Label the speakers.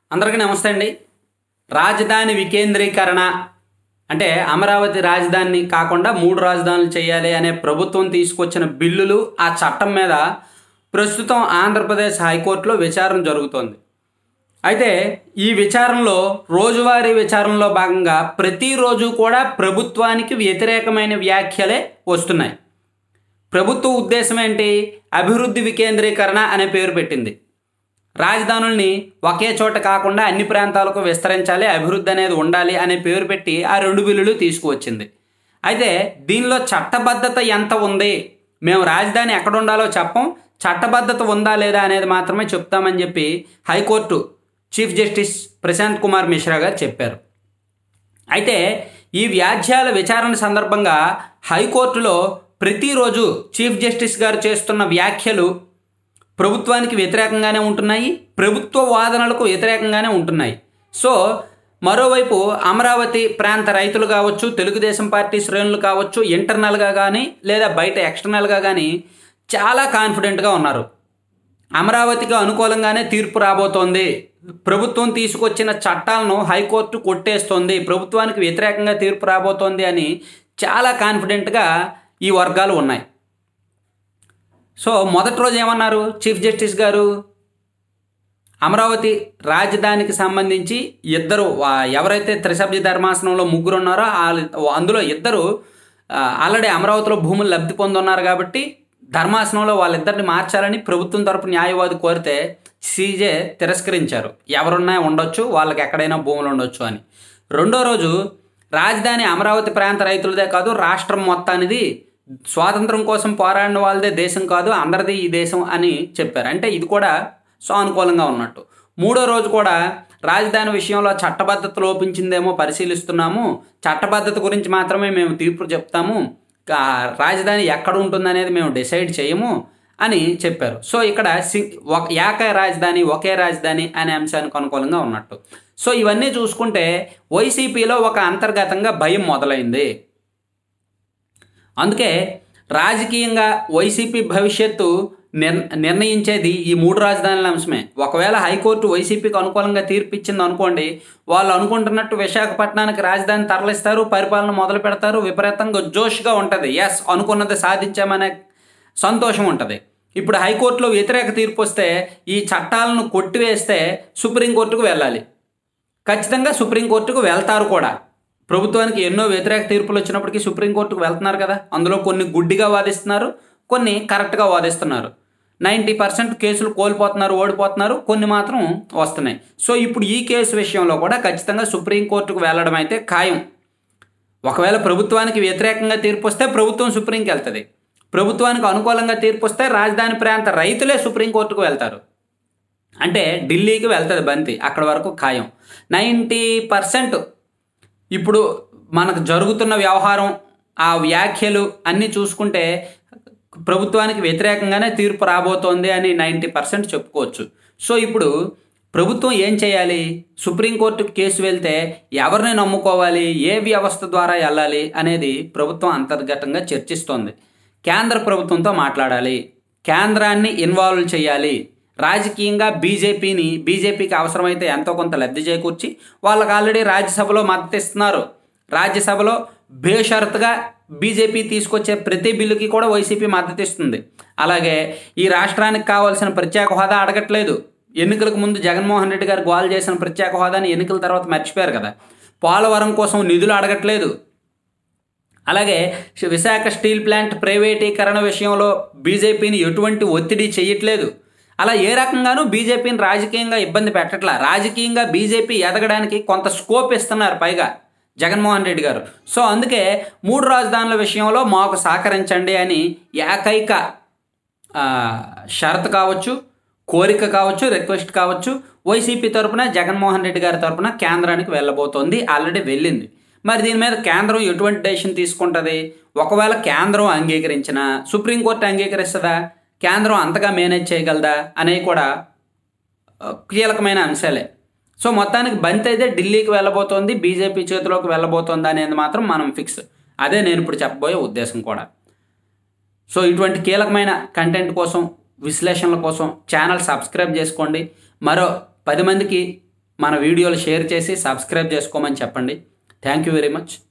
Speaker 1: అందరికీ నమస్తే అండి రాజధాని వికేంద్రీకరణ అంటే అమరావతి రాజధాని కాకుండా మూడు రాజధానులు చేయాలి అనే ప్రభుత్వం తీసుకొచ్చిన బిల్లులు ఆ చట్టం మీద ప్రస్తుతం ఆంధ్రప్రదేశ్ హైకోర్టులో విచారణ జరుగుతోంది అయితే ఈ విచారణలో రోజువారీ విచారణలో భాగంగా ప్రతిరోజు కూడా ప్రభుత్వానికి వ్యతిరేకమైన వ్యాఖ్యలే వస్తున్నాయి ప్రభుత్వ ఉద్దేశం ఏంటి అభివృద్ధి వికేంద్రీకరణ అనే పేరు పెట్టింది రాజధానుల్ని ఒకే చోట కాకుండా అన్ని ప్రాంతాలకు విస్తరించాలి అభివృద్ధి అనేది ఉండాలి అనే పేరు పెట్టి ఆ రెండు బిల్లులు తీసుకువచ్చింది అయితే దీనిలో చట్టబద్ధత ఎంత ఉంది మేము రాజధాని ఎక్కడ ఉండాలో చెప్పం చట్టబద్ధత ఉందా లేదా అనేది మాత్రమే చెప్తామని చెప్పి high court chief justice Prashant Kumar Mishra garu చెప్పారు అయితే ఈ వ్యాజ్యాల విచారణ సందర్భంగా హైకోర్టులో ప్రతిరోజు చీఫ్ జస్టిస్ గారు చేస్తున్న వ్యాఖ్యలు ప్రభుత్వానికి వ్యతిరేకంగానే ఉంటున్నాయి ప్రభుత్వ వాదనలకు వ్యతిరేకంగానే ఉంటున్నాయి సో మరోవైపు అమరావతి ప్రాంత రైతులు కావచ్చు తెలుగుదేశం పార్టీ శ్రేణులు కావచ్చు ఇంటర్నల్గా కానీ లేదా బయట ఎక్స్టర్నల్గా కానీ చాలా కాన్ఫిడెంట్గా ఉన్నారు అమరావతికి అనుకూలంగానే తీర్పు రాబోతోంది ప్రభుత్వం తీసుకొచ్చిన చట్టాలను హైకోర్టు కొట్టేస్తోంది ప్రభుత్వానికి వ్యతిరేకంగా తీర్పు రాబోతోంది అని చాలా కాన్ఫిడెంట్గా ఈ వర్గాలు ఉన్నాయి సో మొదటి రోజు ఏమన్నారు చీఫ్ జస్టిస్ గారు అమరావతి రాజధానికి సంబంధించి ఇద్దరు వా- ఎవరైతే త్రిసభ్య ధర్మాసనంలో ముగ్గురు ఉన్నారో వాళ్ళ- అందులో ఇద్దరు ఆ, ఆల్రెడీ అమరావతిలో భూములు లబ్ధి పొందున్నారు కాబట్టి ధర్మాసనంలో వాళ్ళిద్దరిని మార్చాలని ప్రభుత్వం తరపు న్యాయవాది కోరితే సీజే తిరస్కరించారు ఎవరున్నా ఉండొచ్చు వాళ్ళకి ఎక్కడైనా భూములు ఉండొచ్చు అని రెండో రోజు రాజధాని అమరావతి ప్రాంత రైతులదే కాదు రాష్ట్రం మొత్తానిది స్వాతంత్రం కోసం పోరాడిన వాళ్ళదే దేశం కాదు అందరిది ఈ దేశం అని చెప్పారు అంటే ఇది కూడా సానుకూలంగా ఉన్నట్టు మూడో రోజు కూడా రాజధాని విషయంలో చట్టబద్ధత లోపించిందేమో పరిశీలిస్తున్నాము చట్టబద్ధత గురించి మాత్రమే మేము తీర్పు చెప్తాము కా- రాజధాని ఎక్కడ ఉంటుందనేది మేము డిసైడ్ చేయము అని చెప్పారు సో ఇక్కడ సి ఒక ఏక రాజధాని ఒకే రాజధాని అనే అంశానికి అనుకూలంగా ఉన్నట్టు సో ఇవన్నీ చూసుకుంటే వైసీపీలో ఒక అంతర్గతంగా భయం మొదలైంది అందుకే రాజకీయంగా వైసీపీ భవిష్యత్తు నిర్ నిర్ణయించేది ఈ మూడు రాజధానుల అంశమే ఒకవేళ హైకోర్టు వైసీపీకి అనుకూలంగా తీర్పు ఇచ్చింది అనుకోండి వాళ్ళు అనుకుంటున్నట్టు విశాఖపట్నానికి రాజధాని తరలిస్తారు పరిపాలన మొదలు పెడతారు విపరీతంగా జోష్గా ఉంటుంది ఎస్ అనుకున్నది సాధించామనే సంతోషం ఉంటుంది ఇప్పుడు హైకోర్టులో వ్యతిరేక తీర్పు వస్తే ఈ చట్టాలను కొట్టివేస్తే సుప్రీంకోర్టుకు వెళ్ళాలి ఖచ్చితంగా సుప్రీంకోర్టుకు వెళ్తారు కూడా ప్రభుత్వానికి ఎన్నో వ్యతిరేక తీర్పులు వచ్చినప్పటికీ సుప్రీంకోర్టుకు వెళ్తున్నారు కదా అందులో కొన్ని గుడ్డిగా వాదిస్తున్నారు కొన్ని కరెక్ట్గా వాదిస్తున్నారు నైంటీ పర్సెంట్ కేసులు కోల్పోతున్నారు ఓడిపోతున్నారు కొన్ని మాత్రం వస్తున్నాయి సో ఇప్పుడు ఈ కేసు విషయంలో కూడా ఖచ్చితంగా సుప్రీంకోర్టుకు వెళ్ళడం అయితే ఖాయం ఒకవేళ ప్రభుత్వానికి వ్యతిరేకంగా తీర్పు వస్తే ప్రభుత్వం సుప్రీంకి వెళ్తుంది ప్రభుత్వానికి అనుకూలంగా తీర్పు వస్తే రాజధాని ప్రాంత రైతులే సుప్రీంకోర్టుకు వెళ్తారు అంటే ఢిల్లీకి వెళ్తుంది బంతి అక్కడ వరకు ఖాయం నైంటీ పర్సెంట్ ఇప్పుడు మనకు జరుగుతున్న వ్యవహారం ఆ వ్యాఖ్యలు అన్నీ చూసుకుంటే ప్రభుత్వానికి వ్యతిరేకంగానే తీర్పు రాబోతోంది అని నైంటీ పర్సెంట్ చెప్పుకోవచ్చు సో ఇప్పుడు ప్రభుత్వం ఏం చేయాలి సుప్రీంకోర్టుకు కేసు వెళ్తే ఎవరిని నమ్ముకోవాలి ఏ వ్యవస్థ ద్వారా వెళ్ళాలి అనేది ప్రభుత్వం అంతర్గతంగా చర్చిస్తోంది కేంద్ర ప్రభుత్వంతో మాట్లాడాలి కేంద్రాన్ని ఇన్వాల్వ్ చేయాలి రాజకీయంగా బీజేపీని బీజేపీకి అవసరమైతే ఎంతో కొంత లబ్ధి చేకూర్చి వాళ్ళకి ఆల్రెడీ రాజ్యసభలో మద్దతు ఇస్తున్నారు రాజ్యసభలో బేషరతుగా బీజేపీ తీసుకొచ్చే ప్రతి బిల్లుకి కూడా వైసీపీ మద్దతు ఇస్తుంది అలాగే ఈ రాష్ట్రానికి కావాల్సిన ప్రత్యేక హోదా అడగట్లేదు ఎన్నికలకు ముందు జగన్మోహన్ రెడ్డి గారు గోల్ చేసిన ప్రత్యేక హోదాని ఎన్నికల తర్వాత మర్చిపోయారు కదా పోలవరం కోసం నిధులు అడగట్లేదు అలాగే విశాఖ స్టీల్ ప్లాంట్ ప్రైవేటీకరణ విషయంలో బీజేపీని ఎటువంటి ఒత్తిడి చేయట్లేదు అలా ఏ రకంగానూ బీజేపీని రాజకీయంగా ఇబ్బంది పెట్టట్లా రాజకీయంగా బీజేపీ ఎదగడానికి కొంత స్కోప్ ఇస్తున్నారు పైగా జగన్మోహన్ రెడ్డి గారు సో అందుకే మూడు రాజధానుల విషయంలో మాకు సహకరించండి అని ఏకైక ఆ, షరతు కావచ్చు కోరిక కావచ్చు రిక్వెస్ట్ కావచ్చు వైసీపీ తరపున జగన్మోహన్ రెడ్డి గారి తరపున కేంద్రానికి వెళ్ళబోతోంది ఆల్రెడీ వెళ్ళింది మరి దీని మీద కేంద్రం ఎటువంటి డెసిషన్ తీసుకుంటుంది ఒకవేళ కేంద్రం అంగీకరించిన సుప్రీంకోర్టు అంగీకరిస్తుందా కేంద్రం అంతగా మేనేజ్ చేయగలదా అనేవి కూడా ఆ, కీలకమైన అంశాలే సో మొత్తానికి బంతి అయితే ఢిల్లీకి వెళ్ళబోతోంది బీజేపీ చేతిలోకి వెళ్ళబోతోంది అనేది మాత్రం మనం ఫిక్స్ అదే నేను ఇప్పుడు చెప్పబోయే ఉద్దేశం కూడా సో ఇటువంటి కీలకమైన కంటెంట్ కోసం విశ్లేషణల కోసం ఛానల్ సబ్స్క్రైబ్ చేసుకోండి మరో పది మందికి మన వీడియోలు షేర్ చేసి సబ్స్క్రైబ్ చేసుకోమని చెప్పండి థ్యాంక్ యూ వెరీ మచ్